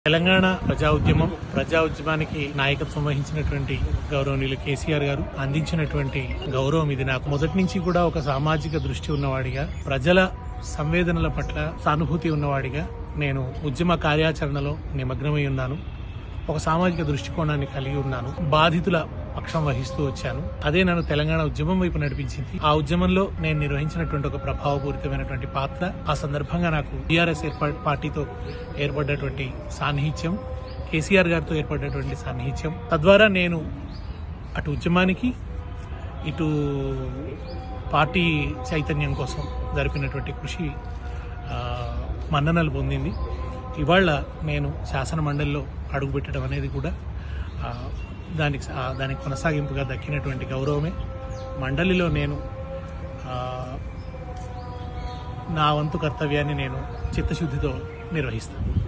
తెలంగాణ ప్రజా ఉద్యమం ప్రజా ఉద్యమానికి నాయకత్వం వహించినటువంటి గౌరవనీయులు కేసీఆర్ గారు అందించినటువంటి గౌరవం ఇది నాకు మొదటి నుంచి కూడా ఒక సామాజిక దృష్టి ఉన్నవాడిగా ప్రజల సంవేదనల పట్ల సానుభూతి ఉన్నవాడిగా నేను ఉద్యమ కార్యాచరణలో నిమగ్నమై ఉన్నాను ఒక సామాజిక దృష్టికోణాన్ని కలిగి ఉన్నాను బాధితుల పక్షం వహిస్తూ వచ్చాను అదే నన్ను తెలంగాణ ఉద్యమం వైపు నడిపించింది ఆ ఉద్యమంలో నేను నిర్వహించినటువంటి ఒక ప్రభావపూరితమైనటువంటి పాత్ర ఆ సందర్భంగా నాకు టీఆర్ఎస్ ఏర్పాటు పార్టీతో ఏర్పడ్డటువంటి సాన్నిహిత్యం కేసీఆర్ గారితో ఏర్పడ్డటువంటి సాన్నిహిత్యం తద్వారా నేను అటు ఉద్యమానికి ఇటు పార్టీ చైతన్యం కోసం జరిపినటువంటి కృషి ఆ, మన్ననలు పొందింది ఇవాళ నేను శాసన మండలిలో అడుగుపెట్టడం అనేది కూడా ఆ, దానికి ఆ, దానికి కొనసాగింపుగా దక్కినటువంటి గౌరవమే మండలిలో నేను ఆ, నా వంతు కర్తవ్యాన్ని నేను చిత్తశుద్ధితో నిర్వహిస్తాను